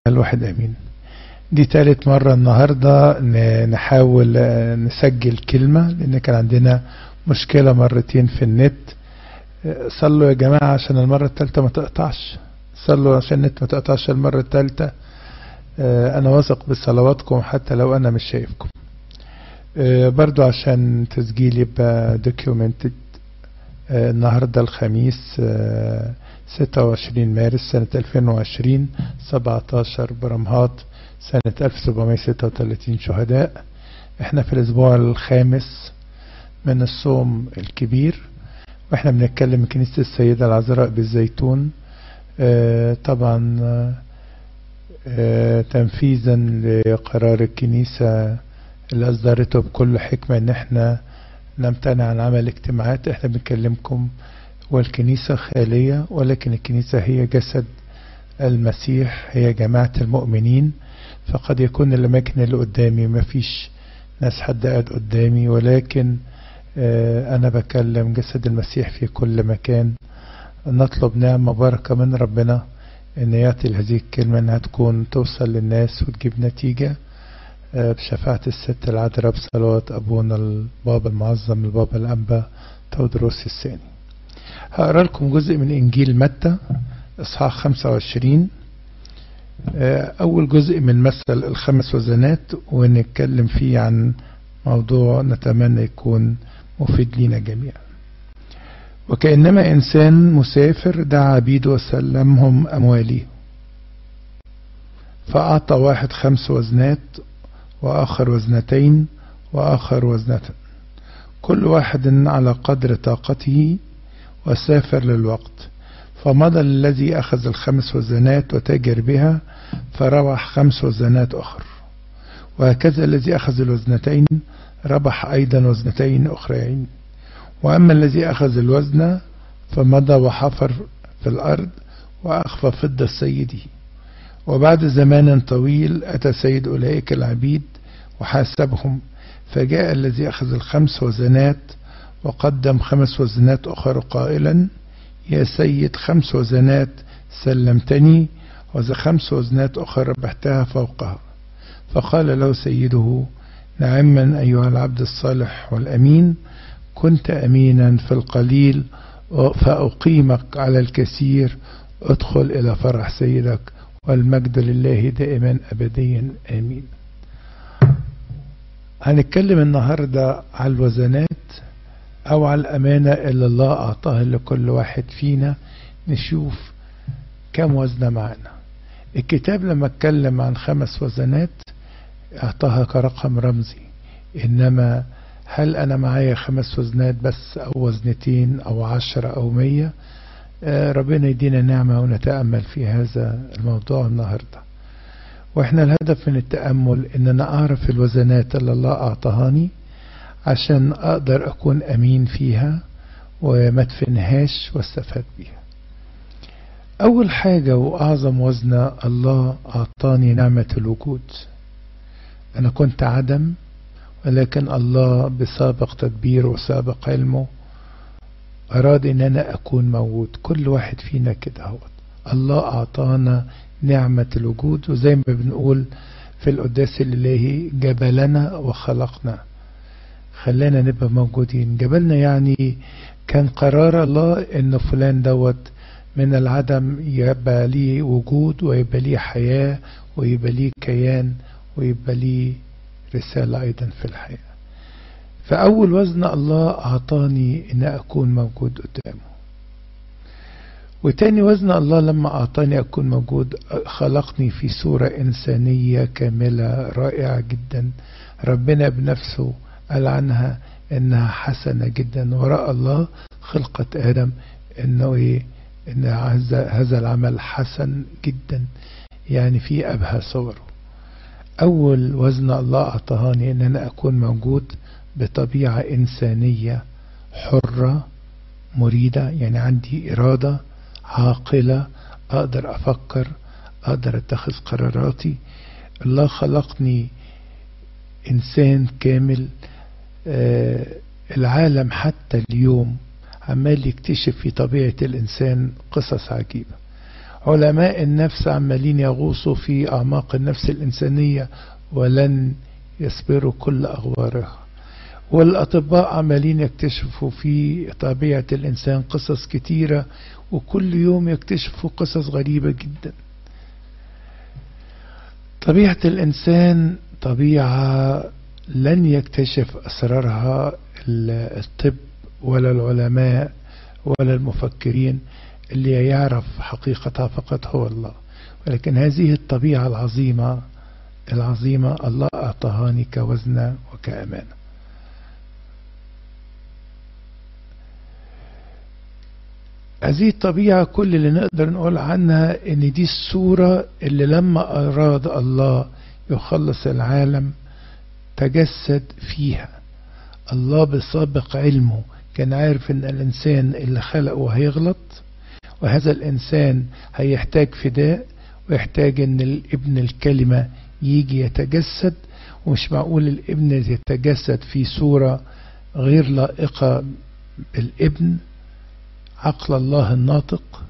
الواحد امين دي تالت مرة النهاردة نحاول نسجل كلمة لان كان عندنا مشكلة مرتين في النت صلوا يا جماعة عشان المرة التالتة ما تقطعش صلوا عشان النت ما تقطعش المرة التالتة انا واثق بصلواتكم حتى لو انا مش شايفكم برضو عشان تسجيل يبقى دوكيومنتد النهاردة الخميس 26 مارس سنة 2020 17 برمهات سنة 1736 شهداء احنا في الاسبوع الخامس من الصوم الكبير واحنا بنتكلم كنيسة السيدة العذراء بالزيتون اه طبعا اه تنفيذا لقرار الكنيسة اللي اصدرته بكل حكمة ان احنا نمتنع عن عمل اجتماعات احنا بنكلمكم والكنيسة خالية ولكن الكنيسة هي جسد المسيح هي جماعة المؤمنين فقد يكون الأماكن اللي قدامي ما فيش ناس حد قاعد قدامي ولكن آه أنا بكلم جسد المسيح في كل مكان نطلب نعمة بركة من ربنا أن يعطي هذه الكلمة أنها تكون توصل للناس وتجيب نتيجة آه بشفاعة الست العذراء بصلوات أبونا البابا المعظم البابا الأنبا تودروس الثاني هقرا لكم جزء من إنجيل متى إصحاح 25 أول جزء من مثل الخمس وزنات ونتكلم فيه عن موضوع نتمنى يكون مفيد لنا جميعا وكأنما إنسان مسافر دعا عبيده وسلمهم أموالي فأعطى واحد خمس وزنات وآخر وزنتين وآخر وزنة كل واحد على قدر طاقته وسافر للوقت فمضى الذي أخذ الخمس وزنات وتاجر بها فربح خمس وزنات أخر وهكذا الذي أخذ الوزنتين ربح أيضا وزنتين أخرين وأما الذي أخذ الوزن فمضى وحفر في الأرض وأخفى فضة سيده وبعد زمان طويل أتى سيد أولئك العبيد وحاسبهم فجاء الذي أخذ الخمس وزنات وقدم خمس وزنات أخر قائلا يا سيد خمس وزنات سلمتني وذا خمس وزنات أخرى ربحتها فوقها فقال له سيده نعما أيها العبد الصالح والأمين كنت أمينا في القليل فأقيمك على الكثير ادخل إلى فرح سيدك والمجد لله دائما أبديا آمين هنتكلم النهاردة على الوزنات أو على الأمانة اللي الله أعطاها لكل واحد فينا نشوف كم وزنة معنا الكتاب لما اتكلم عن خمس وزنات أعطاها كرقم رمزي إنما هل أنا معايا خمس وزنات بس أو وزنتين أو عشرة أو مية آه ربنا يدينا نعمة ونتأمل في هذا الموضوع النهاردة وإحنا الهدف من التأمل إن أنا أعرف الوزنات اللي الله أعطهاني عشان أقدر أكون أمين فيها وما تفنهاش واستفاد بيها أول حاجة وأعظم وزنة الله أعطاني نعمة الوجود أنا كنت عدم ولكن الله بسابق تدبيره وسابق علمه أراد إن أنا أكون موجود كل واحد فينا كده هو الله أعطانا نعمة الوجود وزي ما بنقول في القداس الإلهي جبلنا وخلقنا خلانا نبقى موجودين جبلنا يعني كان قرار الله ان فلان دوت من العدم يبقى ليه وجود ويبقى ليه حياة ويبقى ليه كيان ويبقى ليه رسالة أيضا في الحياة فأول وزن الله أعطاني إن أكون موجود قدامه وتاني وزن الله لما أعطاني أكون موجود خلقني في صورة إنسانية كاملة رائعة جدا ربنا بنفسه قال عنها انها حسنة جدا وراء الله خلقة ادم انه ايه ان هذا العمل حسن جدا يعني في ابهى صوره اول وزن الله اعطاني ان انا اكون موجود بطبيعة انسانية حرة مريدة يعني عندي ارادة عاقلة اقدر افكر اقدر اتخذ قراراتي الله خلقني انسان كامل آه العالم حتى اليوم عمال يكتشف في طبيعة الإنسان قصص عجيبة علماء النفس عمالين يغوصوا في أعماق النفس الإنسانية ولن يصبروا كل أغوارها والأطباء عمالين يكتشفوا في طبيعة الإنسان قصص كتيرة وكل يوم يكتشفوا قصص غريبة جدا طبيعة الإنسان طبيعة لن يكتشف أسرارها الطب ولا العلماء ولا المفكرين اللي يعرف حقيقتها فقط هو الله ولكن هذه الطبيعة العظيمة العظيمة الله أعطاهاني كوزنة وكأمانة هذه الطبيعة كل اللي نقدر نقول عنها ان دي الصورة اللي لما اراد الله يخلص العالم تجسد فيها الله بسابق علمه كان عارف ان الانسان اللي خلقه هيغلط وهذا الانسان هيحتاج فداء ويحتاج ان الابن الكلمة يجي يتجسد ومش معقول الابن يتجسد في صورة غير لائقة بالابن عقل الله الناطق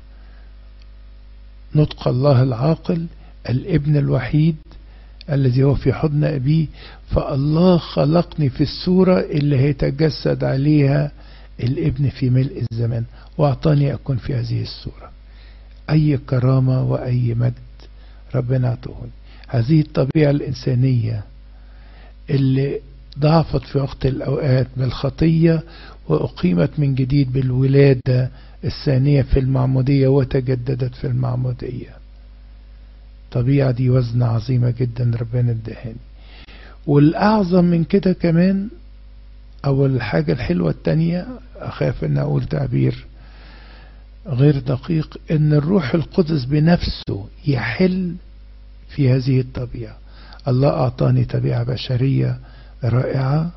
نطق الله العاقل الابن الوحيد الذي هو في حضن أبيه فالله خلقني في الصورة اللي هيتجسد عليها الابن في ملء الزمان واعطاني أكون في هذه الصورة أي كرامة وأي مجد ربنا اعطوني هذه الطبيعة الإنسانية اللي ضعفت في وقت الأوقات بالخطية وأقيمت من جديد بالولادة الثانية في المعمودية وتجددت في المعمودية طبيعة دي وزن عظيمة جدا ربنا ادهاني والأعظم من كده كمان أو الحاجة الحلوة التانية أخاف أن أقول تعبير غير دقيق أن الروح القدس بنفسه يحل في هذه الطبيعة الله أعطاني طبيعة بشرية رائعة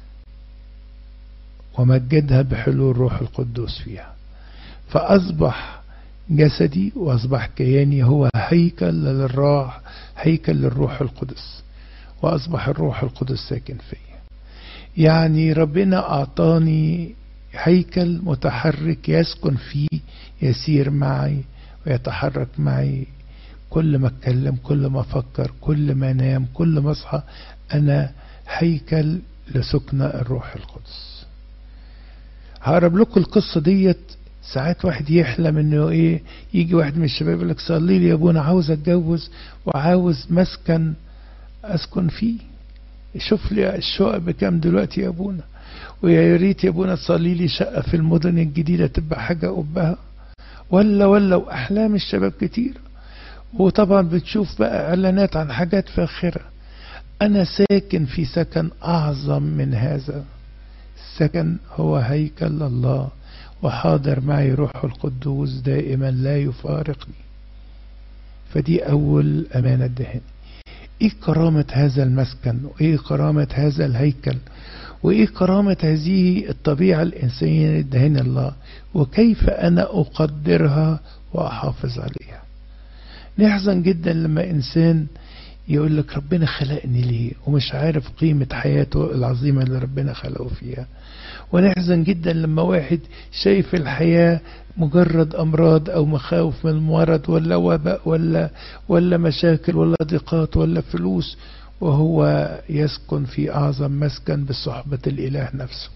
ومجدها بحلول روح القدوس فيها فأصبح جسدي وأصبح كياني هو هيكل للراح هيكل للروح القدس وأصبح الروح القدس ساكن فيا يعني ربنا أعطاني هيكل متحرك يسكن فيه يسير معي ويتحرك معي كل ما اتكلم كل ما افكر كل ما انام كل ما اصحى انا هيكل لسكن الروح القدس هقرب لكم القصة ديت ساعات واحد يحلم انه ايه يجي واحد من الشباب يقول لك صلي لي يا ابونا عاوز اتجوز وعاوز مسكن اسكن فيه شوف لي الشقق بكام دلوقتي يا ابونا ويا ريت يا ابونا تصلي لي شقه في المدن الجديده تبقى حاجه قبها ولا ولا واحلام الشباب كتير وطبعا بتشوف بقى اعلانات عن حاجات فاخره انا ساكن في سكن اعظم من هذا السكن هو هيكل الله وحاضر معي روح القدوس دائما لا يفارقني فدي أول أمانة دهن إيه كرامة هذا المسكن وإيه كرامة هذا الهيكل وإيه كرامة هذه الطبيعة الإنسانية الدهن الله وكيف أنا أقدرها وأحافظ عليها نحزن جدا لما إنسان يقول لك ربنا خلقني ليه ومش عارف قيمة حياته العظيمة اللي ربنا خلقه فيها ونحزن جدا لما واحد شايف الحياة مجرد أمراض أو مخاوف من المرض ولا وباء ولا ولا مشاكل ولا ضيقات ولا فلوس وهو يسكن في أعظم مسكن بصحبة الإله نفسه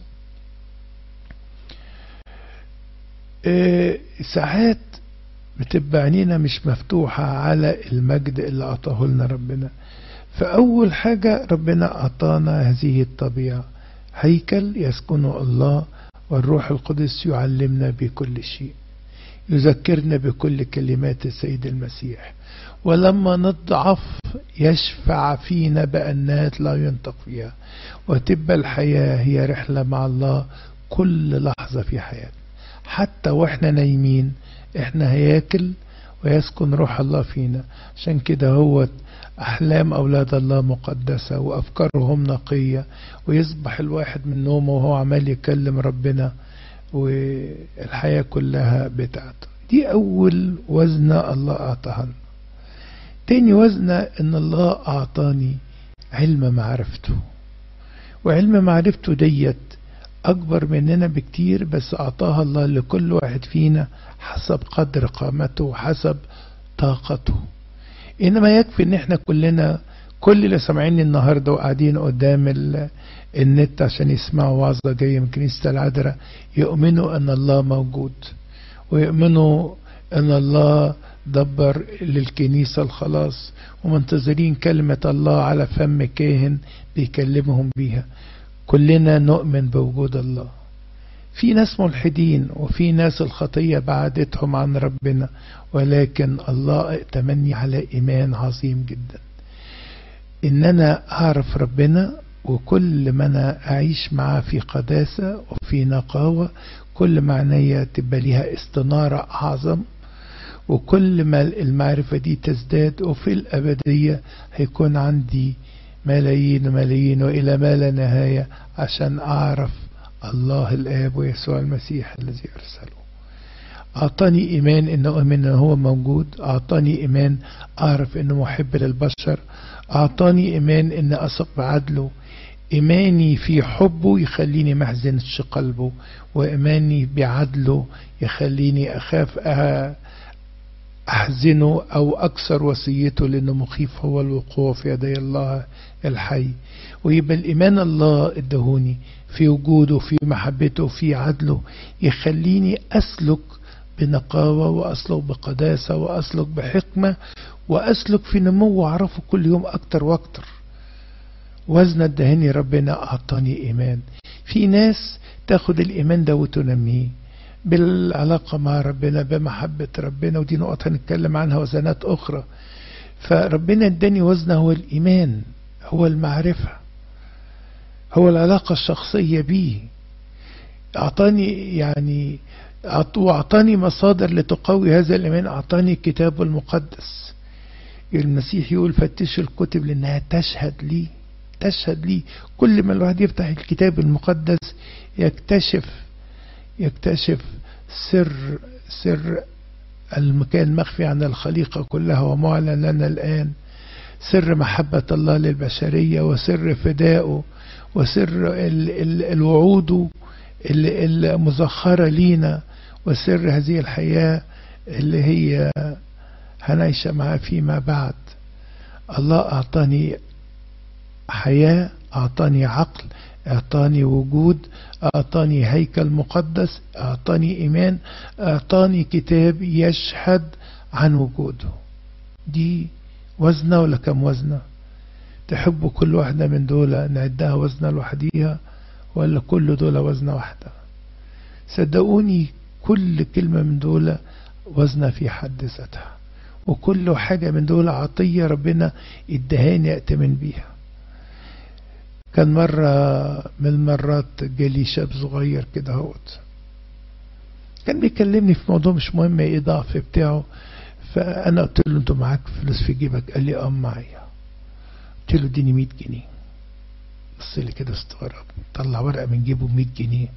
إيه ساعات بتبقى عينينا مش مفتوحة على المجد اللي أعطاه لنا ربنا فأول حاجة ربنا أعطانا هذه الطبيعة هيكل يسكن الله والروح القدس يعلمنا بكل شيء يذكرنا بكل كلمات السيد المسيح ولما نضعف يشفع فينا بأنات لا ينطق فيها وتبقى الحياة هي رحلة مع الله كل لحظة في حياتنا حتى واحنا نايمين احنا هياكل ويسكن روح الله فينا عشان كده هو أحلام أولاد الله مقدسة وأفكارهم نقية ويصبح الواحد من نومه وهو عمال يكلم ربنا والحياة كلها بتاعته دي أول وزنة الله أعطاها لنا تاني وزنة إن الله أعطاني علم معرفته وعلم معرفته ديت أكبر مننا بكتير بس أعطاها الله لكل واحد فينا حسب قدر قامته وحسب طاقته انما يكفي ان احنا كلنا كل اللي سامعيني النهارده وقاعدين قدام النت عشان يسمعوا وعظه جايه من كنيسه العذراء يؤمنوا ان الله موجود ويؤمنوا ان الله دبر للكنيسة الخلاص ومنتظرين كلمة الله على فم كاهن بيكلمهم بيها كلنا نؤمن بوجود الله في ناس ملحدين وفي ناس الخطية بعدتهم عن ربنا ولكن الله ائتمني على إيمان عظيم جدا إن أنا أعرف ربنا وكل ما أنا أعيش معاه في قداسة وفي نقاوة كل ما عينيا تبقى ليها استنارة أعظم وكل ما المعرفة دي تزداد وفي الأبدية هيكون عندي ملايين وملايين وإلى ما لا نهاية عشان أعرف الله الآب ويسوع المسيح الذي أرسله أعطاني إيمان إنه أؤمن إنه هو موجود أعطاني إيمان أعرف إنه محب للبشر أعطاني إيمان إن أثق بعدله إيماني في حبه يخليني ما احزنش قلبه وإيماني بعدله يخليني أخاف أحزنه أو أكسر وصيته لأنه مخيف هو الوقوع في يدي الله الحي ويبقى الإيمان الله ادهوني في وجوده في محبته في عدله يخليني أسلك بنقاوة وأسلك بقداسة وأسلك بحكمة وأسلك في نمو وأعرفه كل يوم أكتر وأكتر وزن الدهني ربنا أعطاني إيمان في ناس تاخد الإيمان ده وتنميه بالعلاقة مع ربنا بمحبة ربنا ودي نقطة هنتكلم عنها وزنات أخرى فربنا اداني وزن هو الإيمان هو المعرفة هو العلاقة الشخصية بيه أعطاني يعني وأعطاني مصادر لتقوي هذا الإيمان أعطاني الكتاب المقدس المسيح يقول فتشوا الكتب لأنها تشهد لي تشهد لي كل ما الواحد يفتح الكتاب المقدس يكتشف يكتشف سر سر المكان مخفي عن الخليقة كلها ومعلن لنا الآن سر محبة الله للبشرية وسر فدائه وسر ال ال الوعود المزخرة لينا وسر هذه الحياة اللي هي هنعيش معاه فيما بعد الله أعطاني حياة أعطاني عقل أعطاني وجود أعطاني هيكل مقدس أعطاني إيمان أعطاني كتاب يشهد عن وجوده دي وزنة ولا كم وزنة تحبوا كل واحدة من دول نعدها وزنة لوحديها ولا كل دول وزنة واحدة صدقوني كل كلمة من دول وزنة في حد ذاتها وكل حاجة من دول عطية ربنا ادهاني أأتمن بيها كان مرة من المرات جالي شاب صغير كده هوت كان بيكلمني في موضوع مش مهم ايه ضعف بتاعه فانا قلت له انت معاك فلوس في جيبك قال لي اه معايا قلت له اديني 100 جنيه بص لي كده استغرب طلع ورقه من جيبه 100 جنيه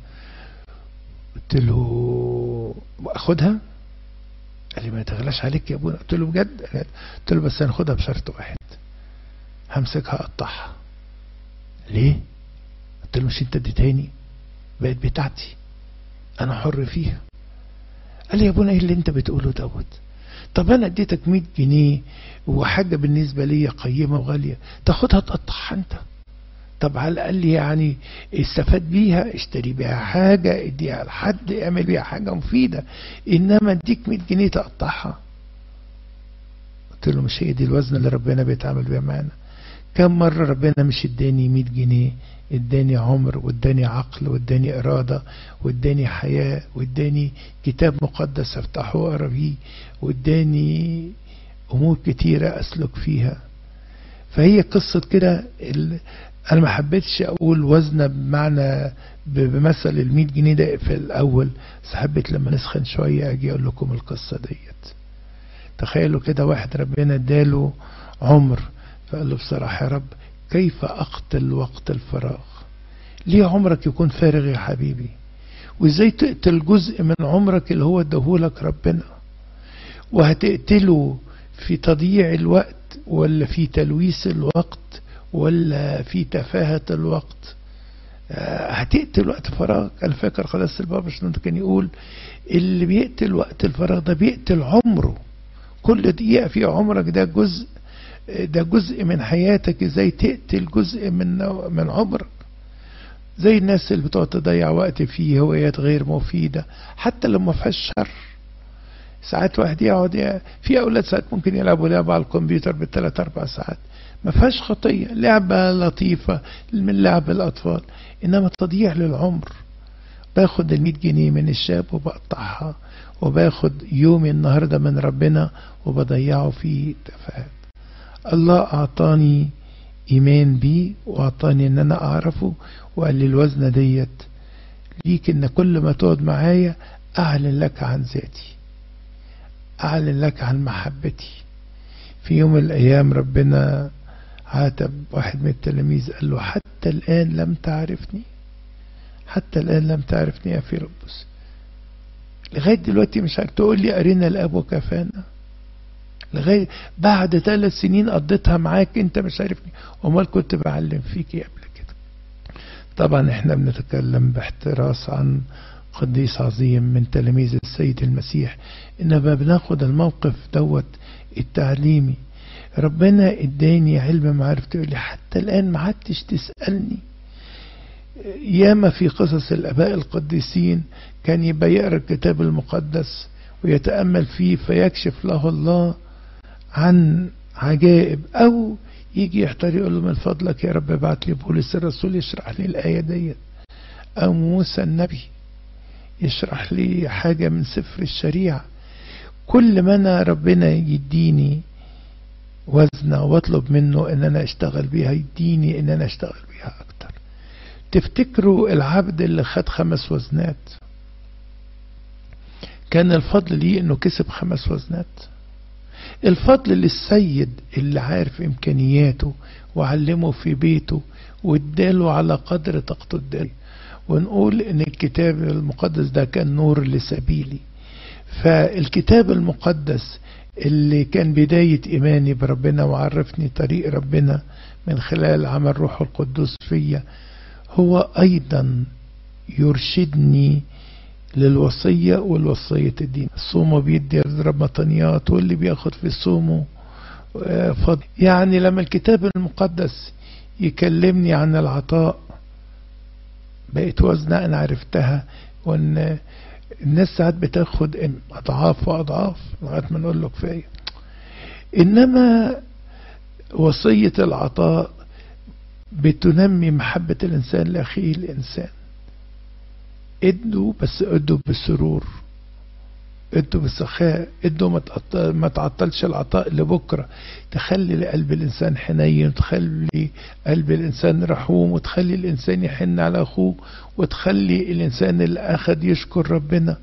قلت له اخدها قال لي ما تغلاش عليك يا ابونا قلت له بجد قلت له بس هناخدها بشرط واحد همسكها اقطعها ليه قلت له مش انت اديتهاني بقت بتاعتي انا حر فيها قال لي يا ابونا ايه اللي انت بتقوله دوت طب انا اديتك 100 جنيه وحاجه بالنسبه لي قيمه وغاليه تاخدها تقطعها انت طب على الاقل يعني استفاد بيها اشتري بيها حاجه اديها لحد اعمل بيها حاجه مفيده انما اديك 100 جنيه تقطعها قلت له مش هي دي الوزن اللي ربنا بيتعامل بيها معانا كم مرة ربنا مش اداني 100 جنيه اداني عمر واداني عقل واداني إرادة واداني حياة واداني كتاب مقدس افتحه واقرا فيه واداني أمور كتيرة أسلك فيها فهي قصة كده أنا ما حبيتش أقول وزنة بمعنى بمثل ال 100 جنيه ده في الأول بس حبيت لما نسخن شوية أجي أقول لكم القصة ديت تخيلوا كده واحد ربنا اداله عمر فقال له بصراحة يا رب كيف أقتل وقت الفراغ ليه عمرك يكون فارغ يا حبيبي وازاي تقتل جزء من عمرك اللي هو اداهولك ربنا وهتقتله في تضييع الوقت ولا في تلويث الوقت ولا في تفاهة الوقت هتقتل وقت فراغ انا فاكر خلاص البابا شنو كان يقول اللي بيقتل وقت الفراغ ده بيقتل عمره كل دقيقة في عمرك ده جزء ده جزء من حياتك ازاي تقتل جزء من من عمرك زي الناس اللي بتقعد تضيع وقت في هوايات غير مفيدة حتى لو ما فيهاش شر ساعات واحد يقعد في اولاد ساعات ممكن يلعبوا لعبة على الكمبيوتر بالثلاث اربع ساعات ما فيهاش خطية لعبة لطيفة من لعب الاطفال انما تضييع للعمر باخد ال 100 جنيه من الشاب وبقطعها وباخد يومي النهارده من ربنا وبضيعه في تفاهات الله اعطاني ايمان بيه واعطاني ان انا اعرفه وقال لي الوزنه ديت ليك ان كل ما تقعد معايا اعلن لك عن ذاتي اعلن لك عن محبتي في يوم من الايام ربنا عاتب واحد من التلاميذ قال له حتى الان لم تعرفني حتى الان لم تعرفني يا فيلبس لغايه دلوقتي مش عارف تقول لي ارينا الاب وكفانا لغايه بعد ثلاث سنين قضيتها معاك انت مش عارفني امال كنت بعلم فيكي قبل كده طبعا احنا بنتكلم باحتراس عن قديس عظيم من تلاميذ السيد المسيح انما بناخد الموقف دوت التعليمي ربنا اداني علم معرفة تقول لي حتى الان ما عدتش تسالني ياما في قصص الاباء القديسين كان يبقى يقرا الكتاب المقدس ويتامل فيه فيكشف له الله عن عجائب او يجي يحتار يقول له من فضلك يا رب ابعت لي بولس الرسول يشرح لي الايه ديت او موسى النبي يشرح لي حاجه من سفر الشريعه كل ما انا ربنا يديني وزنه واطلب منه ان انا اشتغل بيها يديني ان انا اشتغل بيها اكتر تفتكروا العبد اللي خد خمس وزنات كان الفضل ليه انه كسب خمس وزنات الفضل للسيد اللي عارف امكانياته وعلمه في بيته واداله على قدر طاقته اداله ونقول ان الكتاب المقدس ده كان نور لسبيلي فالكتاب المقدس اللي كان بداية إيماني بربنا وعرفني طريق ربنا من خلال عمل روح القدس فيا هو أيضا يرشدني للوصية والوصية الدين الصوم بيدي يضرب مطنيات واللي بياخد في صومه فضل يعني لما الكتاب المقدس يكلمني عن العطاء بقيت وزنة أنا عرفتها وأن الناس ساعات بتاخد أضعاف وأضعاف لغاية ما نقول له كفاية إنما وصية العطاء بتنمي محبة الإنسان لأخيه الإنسان ادوا بس ادوا بالسرور ادوا بالسخاء ادوا ما تعطلش العطاء لبكره تخلي قلب الانسان حنين وتخلي قلب الانسان رحوم وتخلي الانسان يحن على اخوه وتخلي الانسان اللي اخذ يشكر ربنا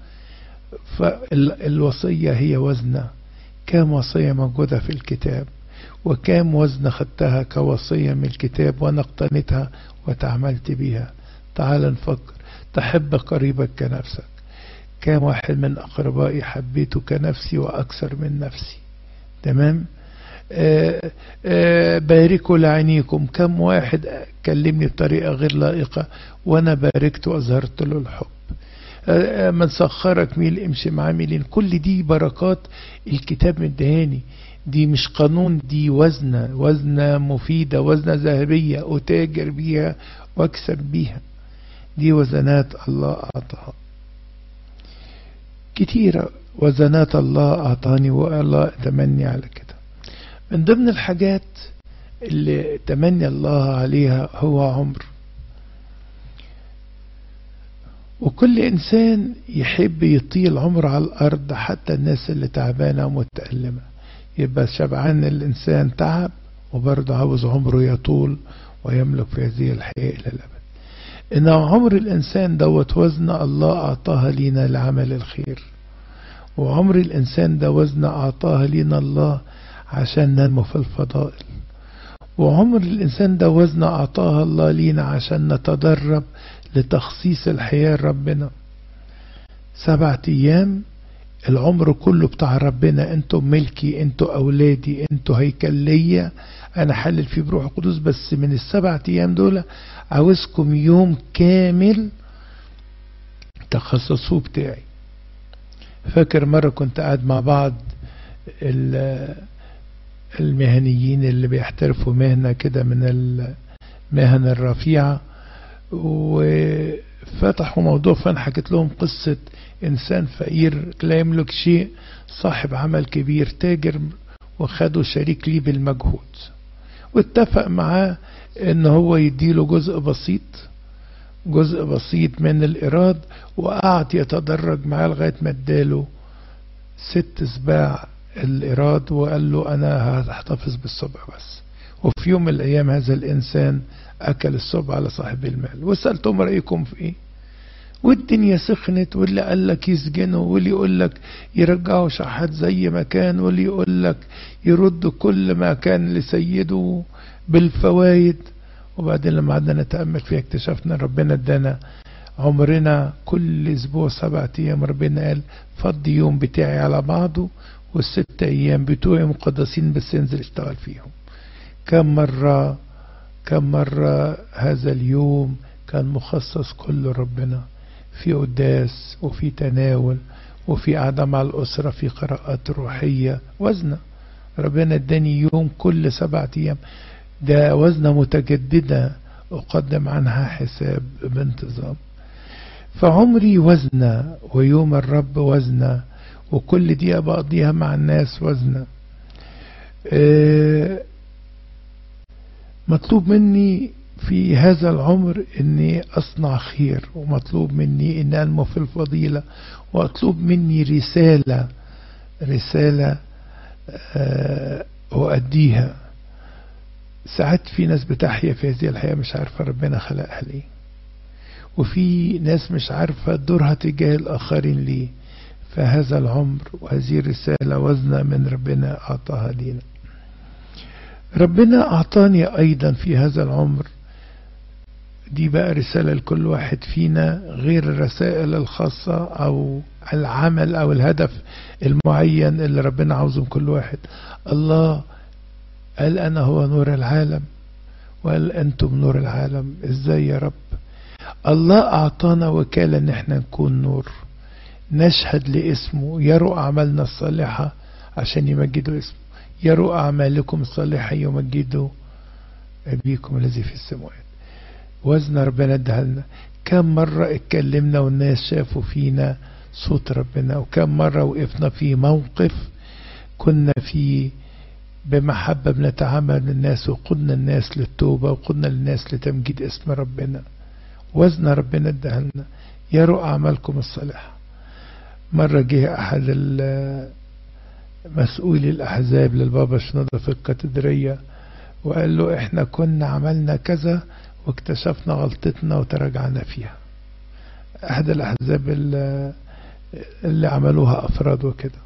فالوصيه هي وزنه كام وصيه موجوده في الكتاب وكام وزن خدتها كوصيه من الكتاب وانا اقتنيتها وتعاملت بيها تعال نفكر تحب قريبك كنفسك كام واحد من أقربائي حبيته كنفسي وأكثر من نفسي تمام آآ آآ باركوا لعينيكم كم واحد كلمني بطريقة غير لائقة وأنا باركت وأظهرت له الحب من سخرك ميل امشي مع ميلين كل دي بركات الكتاب مدهاني دي مش قانون دي وزنة وزنة مفيدة وزنة ذهبية أتاجر بيها وأكسب بيها دي وزنات الله أعطاها كتيرة وزنات الله أعطاني والله تمني على كده من ضمن الحاجات اللي تمني الله عليها هو عمر وكل إنسان يحب يطيل عمر على الأرض حتى الناس اللي تعبانة ومتألمة يبقى شبعان الإنسان تعب وبرضه عاوز عمره يطول ويملك في هذه الحياة إلى الأبد إن عمر الإنسان دوت وزن الله أعطاها لينا لعمل الخير وعمر الإنسان ده وزن أعطاها لينا الله عشان ننمو في الفضائل وعمر الإنسان ده وزن أعطاها الله لينا عشان نتدرب لتخصيص الحياة ربنا سبعة أيام العمر كله بتاع ربنا انتوا ملكي انتوا أولادي انتوا هيكلية أنا حلل فيه بروح القدس بس من السبعة أيام دول عاوزكم يوم كامل تخصصوه بتاعي فاكر مرة كنت قاعد مع بعض المهنيين اللي بيحترفوا مهنة كده من المهن الرفيعة وفتحوا موضوع فانا حكيت لهم قصة انسان فقير لا يملك شيء صاحب عمل كبير تاجر وخدوا شريك ليه بالمجهود واتفق معاه ان هو يديله جزء بسيط جزء بسيط من الإيراد وقعد يتدرج معاه لغاية ما اداله ست سباع الإيراد وقال له أنا هحتفظ بالسبع بس وفي يوم من الأيام هذا الإنسان أكل السبع على صاحب المال وسألتهم رأيكم في إيه والدنيا سخنت واللي قال لك يسجنه واللي يقول لك يرجعوا شحات زي ما كان واللي يقول لك يرد كل ما كان لسيده بالفوائد وبعدين لما قعدنا نتأمل فيها اكتشفنا ربنا ادانا عمرنا كل اسبوع سبعة ايام ربنا قال فضي يوم بتاعي على بعضه والست ايام بتوعي مقدسين بس انزل اشتغل فيهم كم مرة كم مرة هذا اليوم كان مخصص كله ربنا في قداس وفي تناول وفي قعدة مع الأسرة في قراءات روحية وزنة ربنا اداني يوم كل سبعة أيام ده وزنة متجددة أقدم عنها حساب بانتظام فعمري وزنة ويوم الرب وزنة وكل دقيقة بقضيها مع الناس وزنة أه مطلوب مني في هذا العمر اني اصنع خير ومطلوب مني ان انمو في الفضيلة واطلب مني رسالة رسالة أه أؤديها ساعات في ناس بتحيا في هذه الحياة مش عارفة ربنا خلقها ليه وفي ناس مش عارفة دورها تجاه الآخرين ليه فهذا العمر وهذه الرسالة وزنة من ربنا أعطاها لينا ربنا أعطاني أيضا في هذا العمر دي بقى رسالة لكل واحد فينا غير الرسائل الخاصة أو العمل أو الهدف المعين اللي ربنا عاوزه من كل واحد الله قال أنا هو نور العالم وقال أنتم نور العالم إزاي يا رب الله أعطانا وكالة إن احنا نكون نور نشهد لاسمه يروا أعمالنا الصالحة عشان يمجدوا اسمه يروا أعمالكم الصالحة يمجدوا أبيكم الذي في السماوات وزن ربنا ادها لنا كم مرة اتكلمنا والناس شافوا فينا صوت ربنا وكم مرة وقفنا في موقف كنا فيه بمحبة بنتعامل للناس وقدنا الناس للتوبة وقدنا الناس لتمجيد اسم ربنا وزن ربنا ادها لنا يروا أعمالكم الصالحة مرة جه أحد مسؤولي الأحزاب للبابا شنودة في الكاتدرية وقال له احنا كنا عملنا كذا واكتشفنا غلطتنا وتراجعنا فيها أحد الأحزاب اللي, اللي عملوها أفراد وكده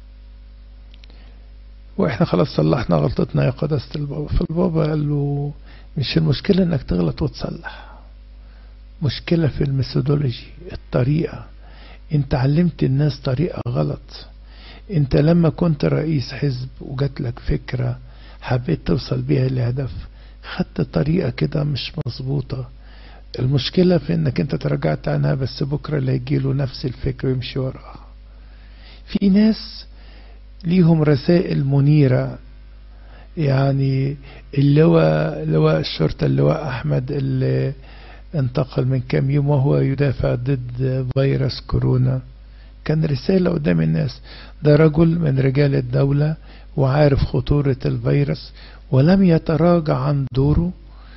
واحنا خلاص صلحنا غلطتنا يا قداسة البابا فالبابا قال له مش المشكلة انك تغلط وتصلح مشكلة في الميثودولوجي الطريقة انت علمت الناس طريقة غلط انت لما كنت رئيس حزب وجات لك فكرة حبيت توصل بيها لهدف خدت طريقة كده مش مظبوطة المشكلة في انك انت تراجعت عنها بس بكرة اللي هيجيله نفس الفكر ويمشي وراها في ناس ليهم رسائل منيرة يعني اللواء لواء الشرطة اللواء أحمد اللي انتقل من كام يوم وهو يدافع ضد فيروس كورونا كان رسالة قدام الناس ده رجل من رجال الدولة وعارف خطورة الفيروس ولم يتراجع عن دوره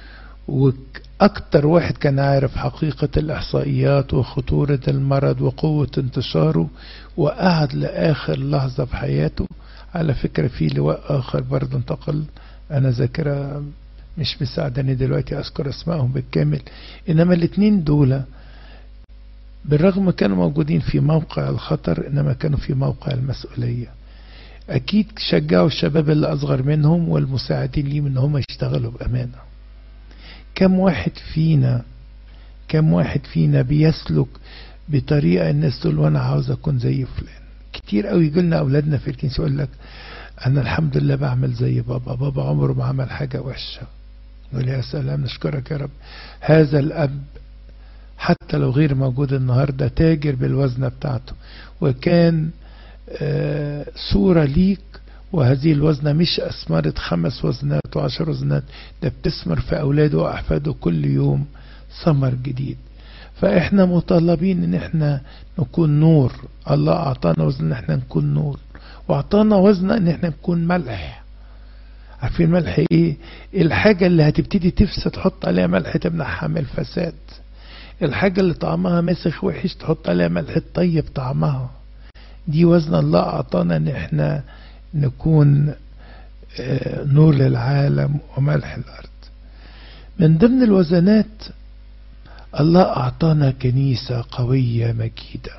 وأكتر واحد كان عارف حقيقة الإحصائيات وخطورة المرض وقوة انتشاره وقعد لآخر لحظة في حياته على فكرة في لواء آخر برضه انتقل أنا ذاكرة مش مساعداني دلوقتي أذكر أسمائهم بالكامل إنما الاتنين دول بالرغم كانوا موجودين في موقع الخطر إنما كانوا في موقع المسؤولية أكيد شجعوا الشباب اللي أصغر منهم والمساعدين ليهم إن هم يشتغلوا بأمانة كم واحد فينا كم واحد فينا بيسلك بطريقة الناس تقول وانا عاوز اكون زي فلان كتير قوي يجي لنا اولادنا في الكنيسة يقول لك انا الحمد لله بعمل زي بابا بابا عمره ما عمل حاجة وحشة نقول يا سلام نشكرك يا رب هذا الاب حتى لو غير موجود النهاردة تاجر بالوزنة بتاعته وكان آه صورة ليك وهذه الوزنة مش أثمرت خمس وزنات وعشر وزنات ده بتثمر في أولاده وأحفاده كل يوم ثمر جديد فإحنا مطالبين إن إحنا نكون نور الله أعطانا وزن إن إحنا نكون نور وأعطانا وزن إن إحنا نكون ملح عارفين ملح إيه الحاجة اللي هتبتدي تفسد تحط عليها ملح تمنعها من الفساد الحاجة اللي طعمها مسخ وحش تحط عليها ملح طيب طعمها دي وزن الله أعطانا إن إحنا نكون نور للعالم وملح الأرض من ضمن الوزنات الله أعطانا كنيسة قوية مجيدة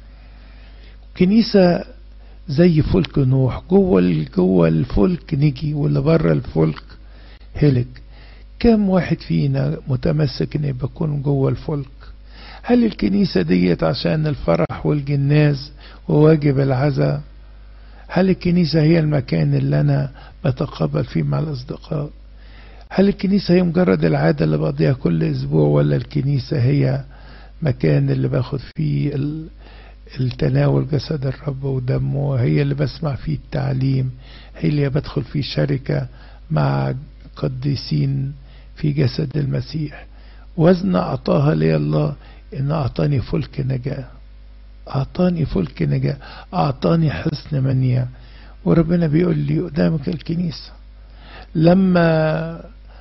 كنيسة زي فلك نوح جوه جوه الفلك نجي واللي بره الفلك هلك كم واحد فينا متمسك ان يكون جوه الفلك هل الكنيسة ديت عشان الفرح والجناز وواجب العزاء هل الكنيسة هي المكان اللي أنا بتقابل فيه مع الأصدقاء هل الكنيسة هي مجرد العادة اللي بقضيها كل أسبوع ولا الكنيسة هي مكان اللي باخد فيه التناول جسد الرب ودمه هي اللي بسمع فيه التعليم هي اللي بدخل فيه شركة مع قديسين في جسد المسيح وزن أعطاها لي الله إن أعطاني فلك نجاة أعطاني فلك نجاة أعطاني حسن منيع وربنا بيقول لي قدامك الكنيسة لما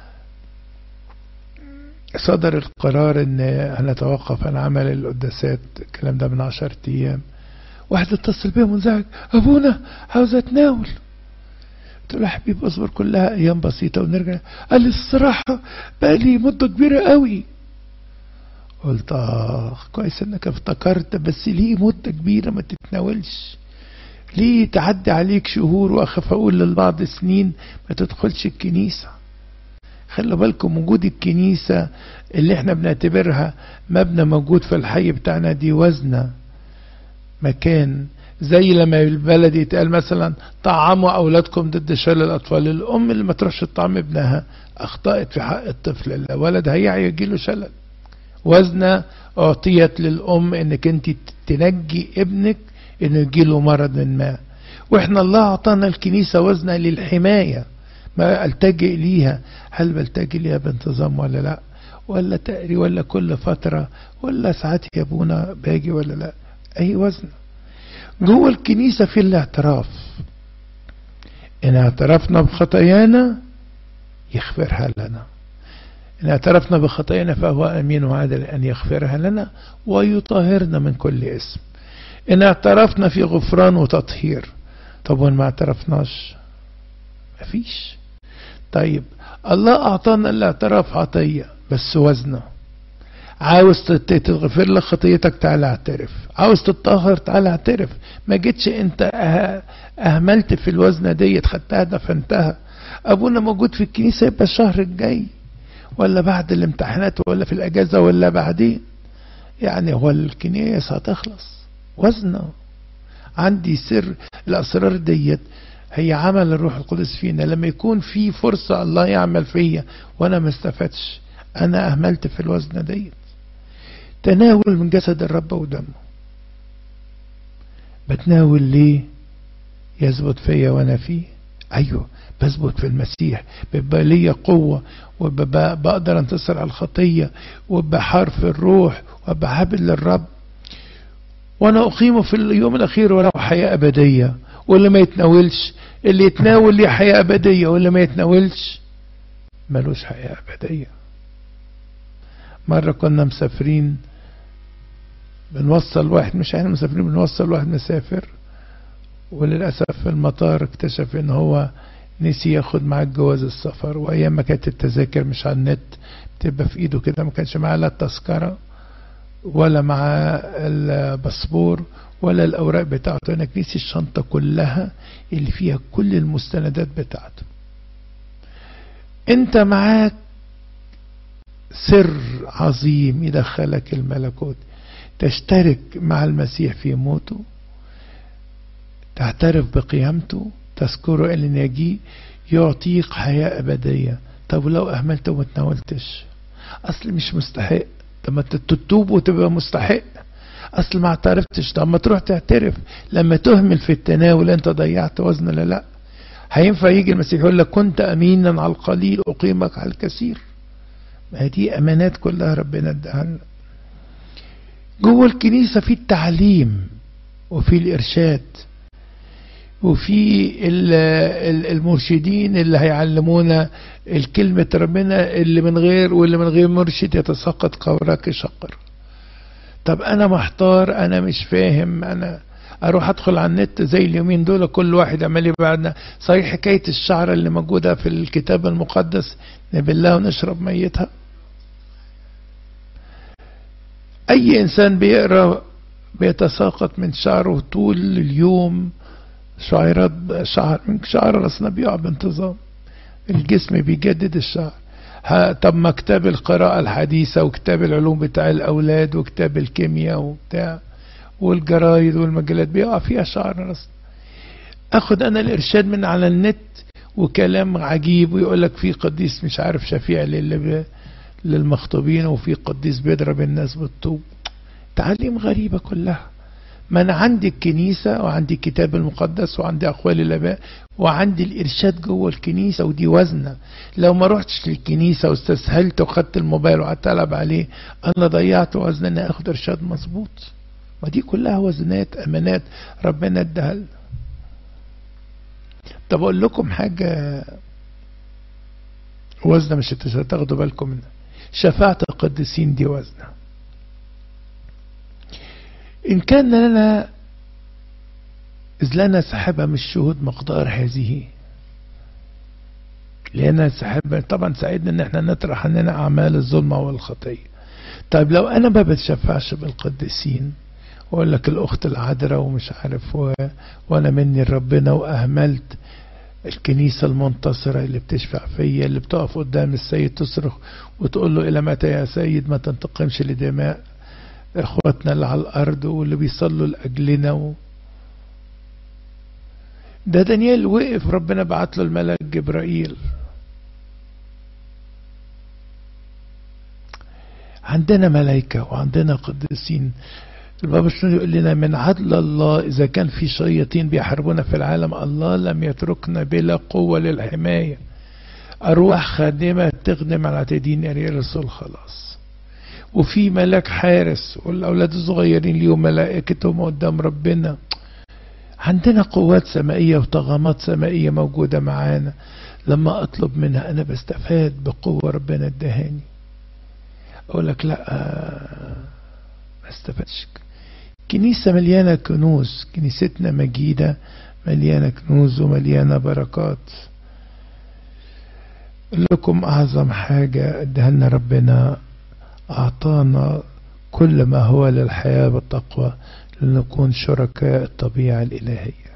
صدر القرار ان هنتوقف عن عمل القداسات الكلام ده من عشرة ايام واحد اتصل بيا منزعج ابونا عاوز اتناول قلت له يا حبيبي اصبر كلها ايام بسيطه ونرجع قال لي الصراحه بقى لي مده كبيره قوي قلت اه كويس انك افتكرت بس ليه مده كبيره ما تتناولش ليه تعدي عليك شهور واخاف اقول للبعض سنين ما تدخلش الكنيسه خلوا بالكم وجود الكنيسة اللي احنا بنعتبرها مبنى موجود في الحي بتاعنا دي وزنة مكان زي لما البلد يتقال مثلا طعموا أولادكم ضد شلل الأطفال الأم اللي ما تروحش تطعم ابنها أخطأت في حق الطفل الولد هيعي يجيله شلل وزنة أعطيت للأم إنك أنت تنجي ابنك إنه يجيله مرض ما وإحنا الله أعطانا الكنيسة وزنة للحماية ما التجئ ليها هل بلتجئ ليها بانتظام ولا لا ولا تقري ولا كل فترة ولا ساعات يا ابونا باجي ولا لا اي وزن جوه الكنيسة في الاعتراف ان اعترفنا بخطايانا يغفرها لنا ان اعترفنا بخطايانا فهو امين وعادل ان يغفرها لنا ويطهرنا من كل اسم ان اعترفنا في غفران وتطهير طب وان ما اعترفناش مفيش طيب الله أعطانا الاعتراف عطية بس وزنه عاوز تغفر لك خطيتك تعالى اعترف عاوز تتطهر تعالى اعترف ما جيتش انت اهملت في الوزنه ديت خدتها دفنتها ابونا موجود في الكنيسه يبقى الشهر الجاي ولا بعد الامتحانات ولا في الاجازه ولا بعدين يعني هو الكنيسه هتخلص وزنه عندي سر الاسرار ديت هي عمل الروح القدس فينا لما يكون في فرصة الله يعمل فيا وانا ما استفدش انا اهملت في الوزنة ديت تناول من جسد الرب ودمه بتناول ليه يثبت فيا وانا فيه ايوه بثبت في المسيح بيبقى ليا قوة وبقدر انتصر على الخطية وبحرف الروح وبعبد للرب وانا اقيمه في اليوم الاخير وله حياة ابدية واللي ما يتناولش اللي يتناول ليه حياة أبدية واللي ما يتناولش ملوش حياة أبدية مرة كنا مسافرين بنوصل واحد مش احنا مسافرين بنوصل واحد مسافر وللأسف في المطار اكتشف ان هو نسي ياخد معاه جواز السفر وايام ما كانت التذاكر مش على النت بتبقى في ايده كده ما كانش معاه لا التذكره ولا معاه الباسبور ولا الأوراق بتاعته أنا نسي الشنطة كلها اللي فيها كل المستندات بتاعته أنت معاك سر عظيم يدخلك الملكوت تشترك مع المسيح في موته تعترف بقيامته تذكره ان يجي يعطيك حياة أبدية طب لو أهملت وما تناولتش أصل مش مستحق طب ما تتوب وتبقى مستحق اصل ما اعترفتش طب ما تروح تعترف لما تهمل في التناول انت ضيعت وزن ولا لا هينفع يجي المسيح يقول لك كنت امينا على القليل اقيمك على الكثير ما دي امانات كلها ربنا اداها لنا جوه الكنيسه في التعليم وفي الارشاد وفي المرشدين اللي هيعلمونا الكلمة ربنا اللي من غير واللي من غير مرشد يتساقط قوراك شقر طب انا محتار انا مش فاهم انا اروح ادخل على النت زي اليومين دول كل واحد عمال يبعدنا صحيح حكاية الشعر اللي موجودة في الكتاب المقدس نبلها ونشرب ميتها اي انسان بيقرا بيتساقط من شعره طول اليوم شعيرات شعر من شعر راسنا بيقع بانتظام الجسم بيجدد الشعر طب ما كتاب القراءة الحديثة وكتاب العلوم بتاع الأولاد وكتاب الكيمياء وبتاع والجرايد والمجلات بيقع فيها شعر راسنا اخد انا الارشاد من على النت وكلام عجيب ويقول لك في قديس مش عارف شفيع للي للمخطوبين وفي قديس بيضرب الناس بالطوب تعاليم غريبة كلها ما أنا عندي الكنيسة وعندي الكتاب المقدس وعندي أقوال الآباء وعندي الإرشاد جوه الكنيسة ودي وزنة لو ما رحتش للكنيسة واستسهلت وخدت الموبايل وقعدت ألعب عليه أنا ضيعت وزن إني آخد إرشاد مظبوط ما دي كلها وزنات أمانات ربنا اداها لنا طب أقول لكم حاجة وزنة مش هتاخدوا بالكم منها شفاعة القديسين دي وزنة إن كان لنا إذ لنا سحابة من الشهود مقدار هذه لأن سحابة طبعا ساعدنا إن احنا نطرح عننا أعمال الظلمة والخطية طيب لو أنا ما بتشفعش بالقديسين وأقول لك الأخت العذراء ومش عارف و... وأنا مني ربنا وأهملت الكنيسة المنتصرة اللي بتشفع فيا اللي بتقف قدام السيد تصرخ وتقول له إلى متى يا سيد ما تنتقمش لدماء إخواتنا اللي على الأرض واللي بيصلوا لأجلنا و... ده دانيال وقف ربنا بعت له الملك جبرائيل عندنا ملائكة وعندنا قديسين البابا الشنو يقول لنا من عدل الله إذا كان في شياطين بيحاربونا في العالم الله لم يتركنا بلا قوة للحماية أرواح خادمة تخدم على تدين الرسول خلاص وفي ملاك حارس والأولاد الصغيرين ليهم ملائكتهم قدام ربنا عندنا قوات سمائية وطغمات سمائية موجودة معانا لما أطلب منها أنا بستفاد بقوة ربنا ادهاني أقول لك لا ما استفادش كنيسة مليانة كنوز كنيستنا مجيدة مليانة كنوز ومليانة بركات لكم أعظم حاجة ادهنا ربنا أعطانا كل ما هو للحياة بالتقوى لنكون شركاء الطبيعة الإلهية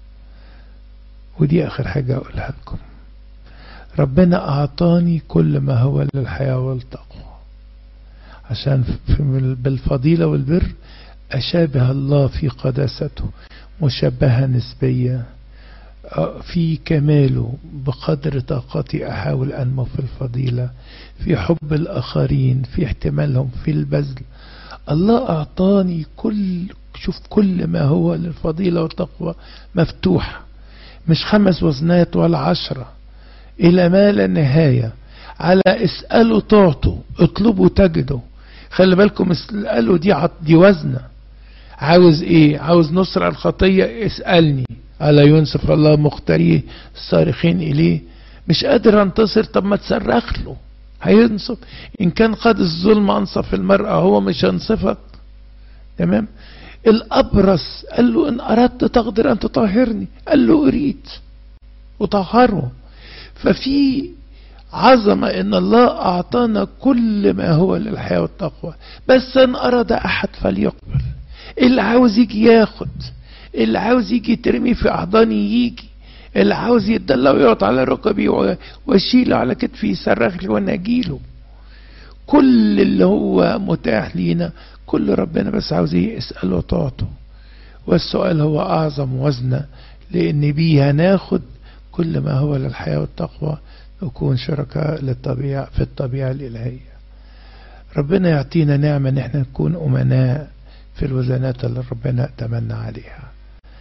ودي آخر حاجة أقولها لكم ربنا أعطاني كل ما هو للحياة والتقوى عشان بالفضيلة والبر أشابه الله في قداسته مشبهة نسبية في كماله بقدر طاقتي أحاول أنمو في الفضيلة في حب الآخرين في احتمالهم في البذل الله أعطاني كل شوف كل ما هو للفضيلة والتقوى مفتوح مش خمس وزنات ولا عشرة إلى ما لا نهاية على اسألوا تعطوا اطلبوا تجدوا خلي بالكم اسألوا دي دي وزنة عاوز ايه عاوز نصر الخطية اسألني ألا ينصف الله مختاريه الصارخين إليه مش قادر انتصر طب ما تصرخ له هينصف إن كان قد الظلم أنصف المرأة هو مش هينصفك تمام الأبرص قال له إن أردت تقدر أن تطهرني قال له أريد وطهره ففي عظمة إن الله أعطانا كل ما هو للحياة والتقوى بس إن أراد أحد فليقبل اللي عاوز يجي ياخد اللي عاوز يجي يترمي في أحضاني يجي اللي عاوز يتدلى ويقعد على ركبي واشيله على كتفي يصرخ لي وانا اجيله كل اللي هو متاح لينا كل ربنا بس عاوز يسأل وتعطه والسؤال هو أعظم وزنة لأن بيه هناخد كل ما هو للحياة والتقوى نكون شركاء للطبيعة في الطبيعة الإلهية ربنا يعطينا نعمة ان احنا نكون أمناء في الوزنات اللي ربنا اتمنى عليها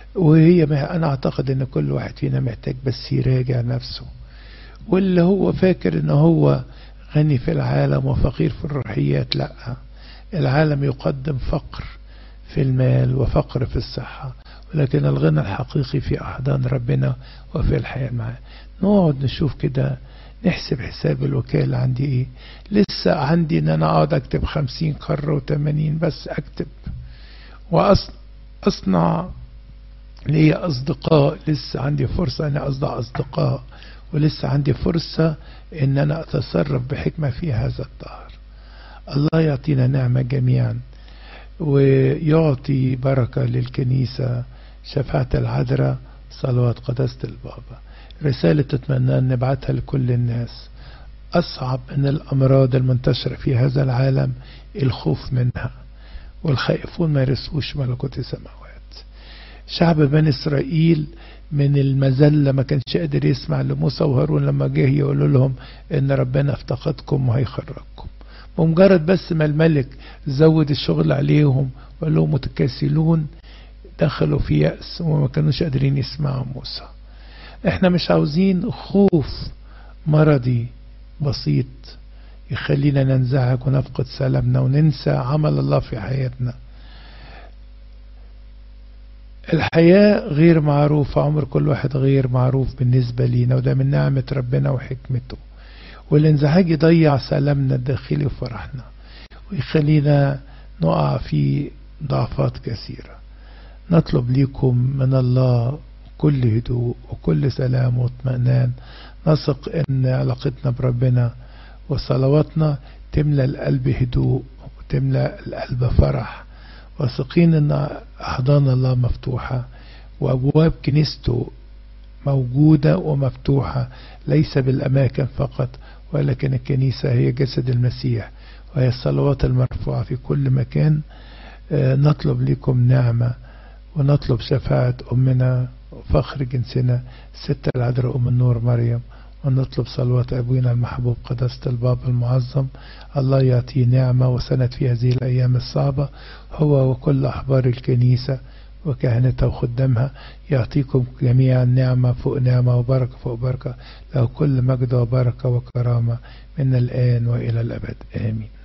وهي ما أنا أعتقد أن كل واحد فينا محتاج بس يراجع نفسه واللي هو فاكر أنه هو غني في العالم وفقير في الروحيات لا العالم يقدم فقر في المال وفقر في الصحة ولكن الغنى الحقيقي في أحضان ربنا وفي الحياة معاه نقعد نشوف كده نحسب حساب الوكالة عندي ايه لسه عندي ان انا اقعد اكتب خمسين قارة وثمانين بس اكتب واصنع لي اصدقاء لسه عندي فرصة ان اصدع اصدقاء ولسه عندي فرصة ان انا اتصرف بحكمة في هذا الدهر الله يعطينا نعمة جميعا ويعطي بركة للكنيسة شفاعة العذراء صلوات قداسة البابا رسالة تتمنى أن نبعتها لكل الناس أصعب من الأمراض المنتشرة في هذا العالم الخوف منها والخائفون ما يرسوش ملكوت السماوات شعب بني إسرائيل من المذلة ما كانش قادر يسمع لموسى وهارون لما جه يقولوا لهم إن ربنا افتقدكم وهيخرجكم بمجرد بس ما الملك زود الشغل عليهم وقال لهم متكاسلون دخلوا في يأس وما كانوش قادرين يسمعوا موسى احنا مش عاوزين خوف مرضي بسيط يخلينا ننزعج ونفقد سلامنا وننسى عمل الله في حياتنا الحياة غير معروفة عمر كل واحد غير معروف بالنسبة لينا وده من نعمة ربنا وحكمته والانزعاج يضيع سلامنا الداخلي وفرحنا ويخلينا نقع في ضعفات كثيرة نطلب لكم من الله كل هدوء وكل سلام واطمئنان نثق ان علاقتنا بربنا وصلواتنا تملى القلب هدوء وتملى القلب فرح واثقين ان احضان الله مفتوحة وابواب كنيسته موجودة ومفتوحة ليس بالاماكن فقط ولكن الكنيسة هي جسد المسيح وهي الصلوات المرفوعة في كل مكان نطلب لكم نعمة ونطلب شفاعة أمنا وفخر جنسنا ستة العذراء أم النور مريم ونطلب صلوات أبونا المحبوب قداسة الباب المعظم الله يعطيه نعمة وسند في هذه الأيام الصعبة هو وكل أحبار الكنيسة وكهنتها وخدامها يعطيكم جميعا نعمة فوق نعمة وبركة فوق بركة له كل مجد وبركة وكرامة من الآن وإلى الأبد آمين